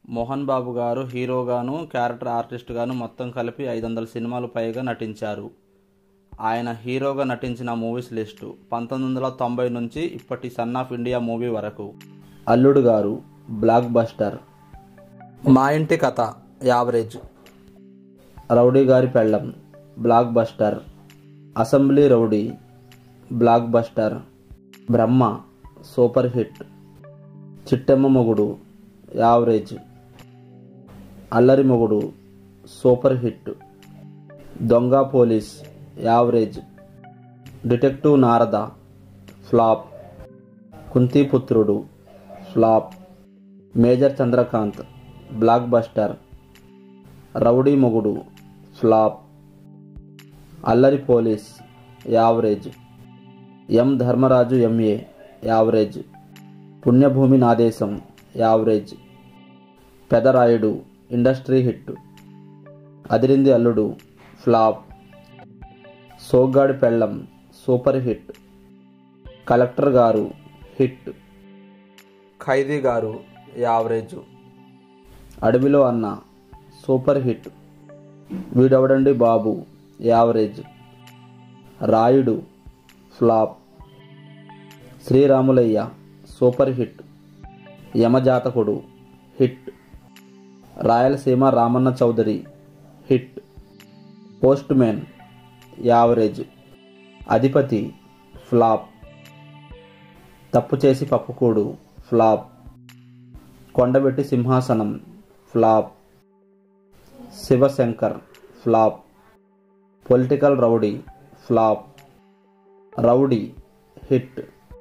మోహన్ బాబు గారు హీరోగాను క్యారెక్టర్ ఆర్టిస్ట్గాను మొత్తం కలిపి ఐదు వందల సినిమాలు పైగా నటించారు ఆయన హీరోగా నటించిన మూవీస్ లిస్టు పంతొమ్మిది వందల తొంభై నుంచి ఇప్పటి సన్ ఆఫ్ ఇండియా మూవీ వరకు అల్లుడు గారు బ్లాక్ బస్టర్ మా ఇంటి కథ average rowdy Gari Pellam blockbuster assembly rowdy blockbuster Brahma super hit Chittemma Mogudu average Allari Mogudu super hit Donga police average detective Narada flop Kunthiputhrudu flop major Chandrakanth blockbuster rowdy Mogudu flop Allari police average M Dharmaraju MA average Punyabhoomi Naadesam average Pedarayudu industry hit Adirindi Alludu flop Soggadi Pellam super hit collector Garu hit Khaidi Garu average Adavilo Anna super hit Veedevadandi Babu average Rayudu flop Sriramulayya super hit Yamajathakudu hit Rayalaseema Ramanna Chowdary hit postman average Adhipathi flop Thappu Chesi Pappukoodu flop Kondabetti Simhasanam flop Shivashankar flop political rowdy flop rowdy hit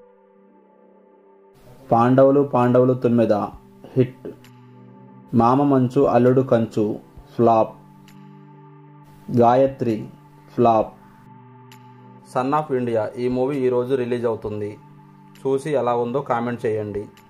Pandavulu Pandavulu Tummeda hit Mama Manchu Alludu Kanchu flop Gayatri flop son of India ఈ movie ఈరోజు release అవుతుంది చూసి ఎలా ఉందో comment చేయండి